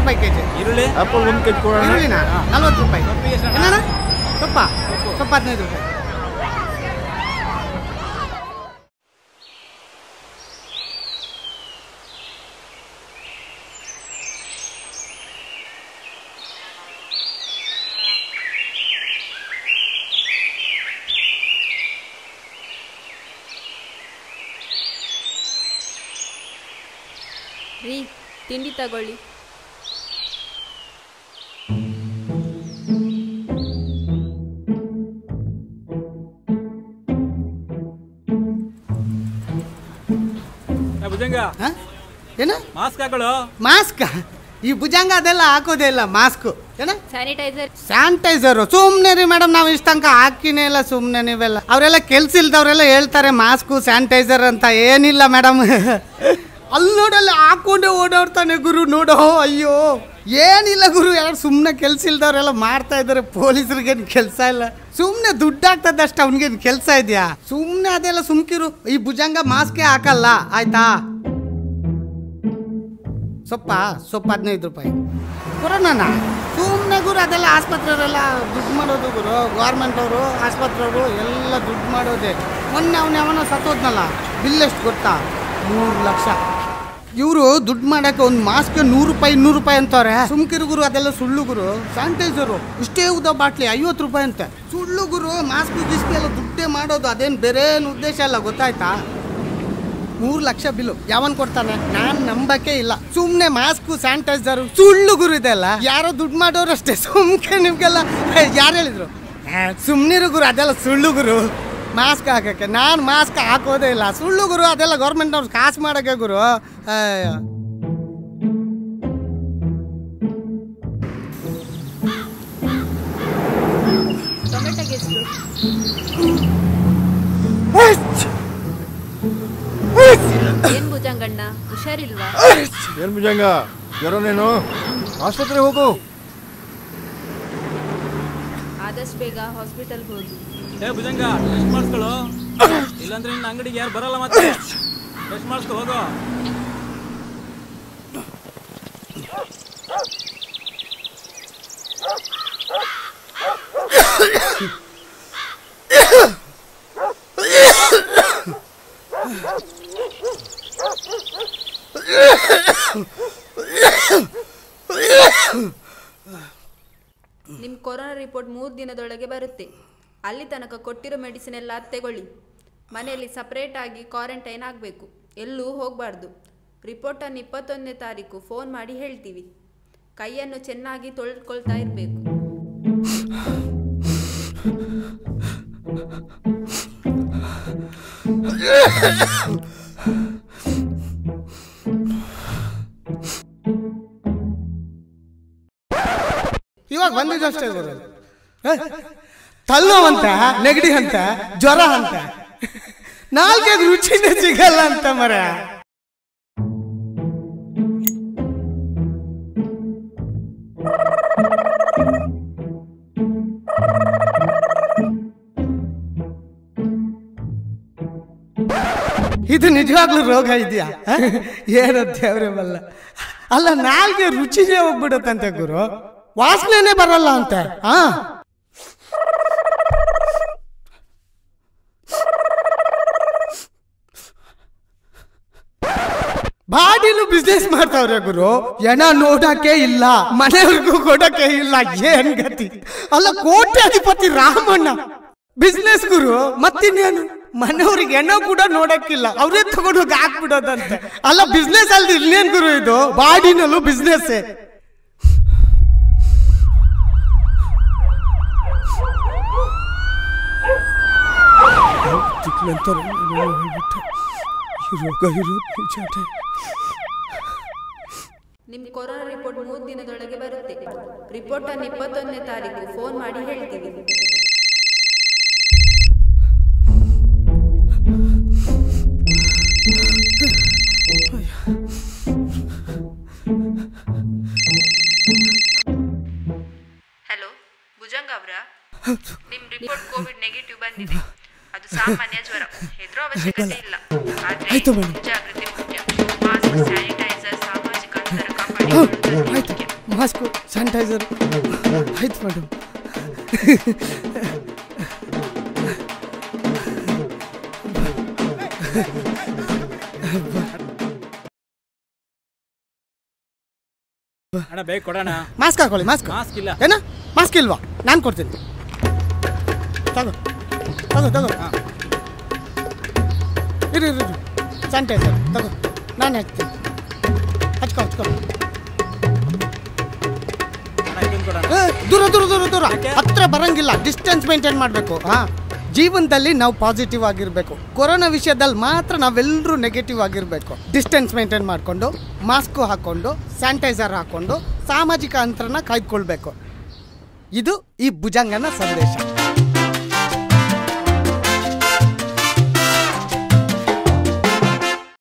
ರೂಪಾಯಿ ಕೆಜಿ ಈರುಳ್ಳಿ ಆಪಲ್ ಒಂದು ಕೆಜಿ ಕೊಡೋಣ ಈರುಳ್ಳಿನ ನಲ್ವತ್ತು ರೂಪಾಯಿ ಸೊಪ್ಪಿಗೆ ಎಷ್ಟು? ಏನಣ್ಣ ಸೊಪ್ಪ ಸೊಪ್ಪ ಹದಿನೈದು ರೂಪಾಯಿ ರೀ ತಿಂಡಿ ತಗೊಳ್ಳಿ ಏ, ಭುಜಂಗ ಹಾ? ಏನು ಮಾಸ್ಕ್ ಹಾಕೊಳ್ಳು ಮಾಸ್ಕ್ ಈ ಭುಜಂಗ ಅದೆಲ್ಲ ಹಾಕೋದೇ ಇಲ್ಲ ಮಾಸ್ಕ್ ಏನ ಸ್ಯಾನಿಟೈಸರ್ ಸ್ಯಾನಿಟೈಸರ್ ಸುಮ್ಮನೆ ರೀ ಮೇಡಮ್ ನಾವು ಇಷ್ಟ ತನಕ ಹಾಕಿನೇ ಇಲ್ಲ ಸುಮ್ಮನೆ ನೀವೆಲ್ಲ ಅವರೆಲ್ಲ ಕೆಲ್ಸ ಇಲ್ದವ್ರೆಲ್ಲ ಹೇಳ್ತಾರೆ ಮಾಸ್ಕು ಸ್ಯಾನಿಟೈಸರ್ ಅಂತ ಏನಿಲ್ಲ ಮೇಡಮ್ ಅಲ್ಲಿ ನೋಡಲ್ಲ ಹಾಕೊಂಡೆ ಓಡಾಡ್ತಾನೆ ಗುರು ನೋಡೋ ಅಯ್ಯೋ ಏನಿಲ್ಲ ಗುರು ಯಾರು ಸುಮ್ಮನೆ ಕೆಲ್ಸ ಇಲ್ದವ್ರೆಲ್ಲ ಮಾಡ್ತಾ ಇದ್ದಾರೆ ಪೊಲೀಸರಿಗೇನು ಕೆಲಸ ಇಲ್ಲ ಸುಮ್ಮನೆ ದುಡ್ಡು ಆಗ್ತದಷ್ಟು ಅವ್ನಿಗೇನು ಕೆಲಸ ಇದೆಯಾ ಸುಮ್ಮನೆ ಅದೆಲ್ಲ ಸುಮ್ಕಿರು ಈ ಭುಜಂಗ ಮಾಸ್ಕೇ ಹಾಕಲ್ಲ ಆಯ್ತಾ ಸೊಪ್ಪ ಸೊಪ್ಪು ಹದಿನೈದು ರೂಪಾಯಿ ಕೊರೋನಾನ ಸುಮ್ಮನೆ ಗುರು ಅದೆಲ್ಲ ಆಸ್ಪತ್ರೆಯವರೆಲ್ಲ ದುಡ್ಡು ಮಾಡೋದು ಗುರು ಗೌರ್ಮೆಂಟ್ ಅವರು ಆಸ್ಪತ್ರೆಯವರು ಎಲ್ಲ ದುಡ್ಡು ಮಾಡೋದೆ ಮೊನ್ನೆ ಅವನ ಅವನ ಸತ್ತೋದ್ನಲ್ಲ ಬಿಲ್ ಎಷ್ಟು ಗೊತ್ತಾ ಮೂರು ಲಕ್ಷ ಇವರು ದುಡ್ಡು ಮಾಡಕ್ಕೆ ಒಂದು ಮಾಸ್ಕ್ಗೆ ನೂರು ರೂಪಾಯಿ ಇನ್ನೂರು ರೂಪಾಯಿ ಅಂತವ್ರೆ ಸುಮ್ಕಿರು ಗುರು ಅದೆಲ್ಲ ಸುಳ್ಳು ಗುರು ಸ್ಯಾನಿಟೈಸರು ಇಷ್ಟೇ ಉದ್ದ ಬಾಟ್ಲಿ ಐವತ್ತು ರೂಪಾಯಿ ಅಂತೆ ಸುಳ್ಳು ಗುರು ಮಾಸ್ಕ್ ಗಿಸ್ಕ್ ಎಲ್ಲ ದುಡ್ಡೇ ಮಾಡೋದು ಅದೇನು ಬೇರೆ ಏನು ಉದ್ದೇಶ ಅಲ್ಲ ಗೊತ್ತಾಯ್ತಾ ಮೂರು ಲಕ್ಷ ಬಿಲ್ಲು ಯಾವನ್ ಕೊಡ್ತಾನೆ ನಾನ್ ನಂಬಕ್ಕೆ ಇಲ್ಲ ಸುಮ್ನೆ ಮಾಸ್ಕು ಸ್ಯಾನಿಟೈಸರ್ ಸುಳ್ಳು ಗುರು ಇದೆಲ್ಲ ಯಾರೋ ದುಡ್ಡು ಮಾಡೋರು ಅಷ್ಟೇ ಸುಮ್ಕೆ ನಿಮ್ಗೆಲ್ಲ ಯಾರು ಹೇಳಿದ್ರು ಆ, ಸುಮ್ನಿರು ಗುರು ಅದೆಲ್ಲ ಸುಳ್ಳು ಗುರು ಮಾಸ್ಕ್ ಹಾಕಕ್ಕೆ ನಾನು ಮಾಸ್ಕ್ ಹಾಕೋದೇ ಇಲ್ಲ ಸುಳ್ಳು ಗುರು ಅದೆಲ್ಲ ಗೌರ್ಮೆಂಟ್ ಅವ್ರು ಕಾಸು ಮಾಡಕ್ಕೆ ಗುರು ಅಯ್ಯೋ. ಟೊಮೆಟೊಗೆ ಎಷ್ಟು ಏನ್ ಭುಜಂಗಣ್ಣ ಹುಷಾರಿಲ್ವಾ ಏನು ಭುಜಂಗ ಜ್ವರನೇನು ಆಸ್ಪತ್ರೆಗೆ ಹೋಗು ಆದಷ್ಟು ಬೇಗ ಹಾಸ್ಪಿಟಲ್ಗೆ ಹೋಗಿ ಏ ಭುಜಂಗ ಟೆಸ್ಟ್ ಮಾಡಿಸ್ಕೊಳ್ಳು ಇಲ್ಲಾಂದ್ರೆ ನಿನ್ನ ಅಂಗಡಿಗೆ ಯಾರು ಬರಲ್ಲ ಮತ್ತೆ ಟೆಸ್ಟ್ ಮಾಡಿಸ್ಕೊ ಹೋಗು ನಿಮ್ಮ ಕೊರೋನಾ ರಿಪೋರ್ಟ್ ಮೂರು ದಿನದೊಳಗೆ ಬರುತ್ತೆ ಅಲ್ಲಿ ತನಕ ಕೊಟ್ಟಿರೋ ಮೆಡಿಸಿನ್ ಎಲ್ಲ ತೆಗೊಳ್ಳಿ ಮನೆಯಲ್ಲಿ ಸಪ್ರೇಟ್ ಆಗಿ ಕ್ವಾರಂಟೈನ್ ಆಗಬೇಕು ಎಲ್ಲೂ ಹೋಗಬಾರ್ದು ರಿಪೋರ್ಟನ್ನು ಇಪ್ಪತ್ತೊಂದನೇ ತಾರೀಕು ಫೋನ್ ಮಾಡಿ ಹೇಳ್ತೀವಿ ಕೈಯನ್ನು ಚೆನ್ನಾಗಿ ತೊಳ್ಕೊಳ್ತಾ ಇರಬೇಕು ಇವಾಗ ಬಂದಿದ್ದಷ್ಟೇ ಗುರು ಹ? ತಲೆನೋವು ಅಂತ ನೆಗಡಿ ಅಂತ ಜ್ವರ ಅಂತ ನಾಲ್ಕೇ ರುಚಿನೇ ಸಿಗಲ್ಲ ಅಂತ ಮರ ಇದು ನಿಜವಾಗ್ಲೂ ರೋಗ ಇದೆಯಾ ಏನೋ ದೇವ್ರೆ ಬಲ್ಲ ಅಲ್ಲ ನಾಲ್ಗೆ ರುಚಿನೇ ಹೋಗ್ಬಿಡುತ್ತಂತೆ ಗುರು ವಾಸನೆನೇ ಬರಲ್ಲ ಅಂತೆ ಹಾ ಬಾಡಿಲು ಬಿಸ್ನೆಸ್ ಮಾಡ್ತಾವ್ರೆ ಗುರು ಎಣ ನೋಡಕ್ಕೆ ಇಲ್ಲ ಮನೆಯವ್ರಿಗೂ ಕೊಡಕ್ಕೆ ಇಲ್ಲ ಏನ್ ಗತಿ ಅಲ್ಲ ಕೋಟ್ಯಾಧಿಪತಿ ರಾಮಣ್ಣ ಬಿಸ್ನೆಸ್ ಗುರು ಮತ್ತಿನ್ನೇನು ಮನೆಯವ್ರಿಗೆ ಎಣ್ಣೆ ಕೂಡ ನೋಡಕ್ಕಿಲ್ಲ ಅವರೇ ತಗೊಂಡು ಹೋಗಿ ಹಾಕ್ಬಿಡೋದಂತೆ ಅಲ್ಲ ಬಿಸ್ನೆಸ್ ಅಲ್ದಿ ಇನ್ನೇನ್ ಗುರು ಇದು ಬಾಡಿನಲ್ಲೂ ಬಿಸ್ನೆಸ್ ರೋಗ ಇರೋದು ನಿಜಾನೇ ನಿಮ್ಮ ಕೊರೋನಾ ರಿಪೋರ್ಟ್ ಮೂರು ದಿನದೊಳಗೆ ಬರುತ್ತೆ ರಿಪೋರ್ಟನ್ನು ಇಪ್ಪತ್ತೊಂದನೇ ತಾರೀಕು ಫೋನ್ ಮಾಡಿ ಹೇಳ್ತೀವಿ ಹಲೋ ಭುಜಂಗ ಅವರ ನಿಮ್ ರಿಪೋರ್ಟ್ ಕೋವಿಡ್ ನೆಗೆಟಿವ್ ಬಂದಿದೆ ಅದು ಸಾಮಾನ್ಯ ಜ್ವರ ಹೆದರೋ ಅವಶ್ಯಕತೆ ಇಲ್ಲ ಆದ್ರೆ ಆಯ್ತು ಮೇಡಮ್. ಮುಂಜಾಗ್ರತೆ ಮುಖ್ಯ ಮಾಸ್ಕ್ ಸ್ಯಾನಿಟೈಸರ್ ಸಾಮಾಜಿಕ ಅಂತರ ಕಾಪಾಡಿಕೊಳ್ಳುವುದು ಮುಖ್ಯ ಮಾಸ್ಕು ಸ್ಯಾನಿಟೈಸರ್ ಆಯ್ತು ಮೇಡಮ್ ಅಣ್ಣ ಬೇಗ ಕೊಡೋಣ ಮಾಸ್ಕ್ ಹಾಕೊಳ್ಳಿ ಮಾಸ್ಕ್ ಮಾಸ್ಕ್ ಇಲ್ಲ ಏನ ಮಾಸ್ಕ್ ಇಲ್ವಾ ನಾನು ಕೊಡ್ತೀನಿ ತಗೋ ತಗೋ ತಗೋ ಇರು ಇರು ಇರು ಸ್ಯಾನಿಟೈಸರ್ ತಗೋ ನಾನು ಹಚ್ತೀನಿ ಹಚ್ಕೊ ಹಚ್ಕೊ ಅಣ್ಣ ಇದನ್ನ ಕೊಡೋಣ ಏ, ದೂರ ದೂರ ದೂರ ದೂರ ಯಾಕೆ? ಹತ್ರ ಬರಂಗಿಲ್ಲ ಡಿಸ್ಟೆನ್ಸ್ ಮೇಂಟೈನ್ ಮಾಡಬೇಕು ಹಾ ಜೀವನದಲ್ಲಿ ನಾವು ಪಾಸಿಟಿವ್ ಆಗಿರಬೇಕು ಕೊರೋನಾ ವಿಷಯದಲ್ಲಿ ಮಾತ್ರ ನಾವೆಲ್ಲರೂ ನೆಗೆಟಿವ್ ಆಗಿರಬೇಕು ಡಿಸ್ಟೆನ್ಸ್ ಮೇಂಟೈನ್ ಮಾಡಿಕೊಂಡು ಮಾಸ್ಕು ಹಾಕ್ಕೊಂಡು ಸ್ಯಾನಿಟೈಸರ್ ಹಾಕ್ಕೊಂಡು ಸಾಮಾಜಿಕ ಅಂತರನ ಕಾಯ್ದುಕೊಳ್ಬೇಕು ಇದು ಈ ಭುಜಂಗನ ಸಂದೇಶ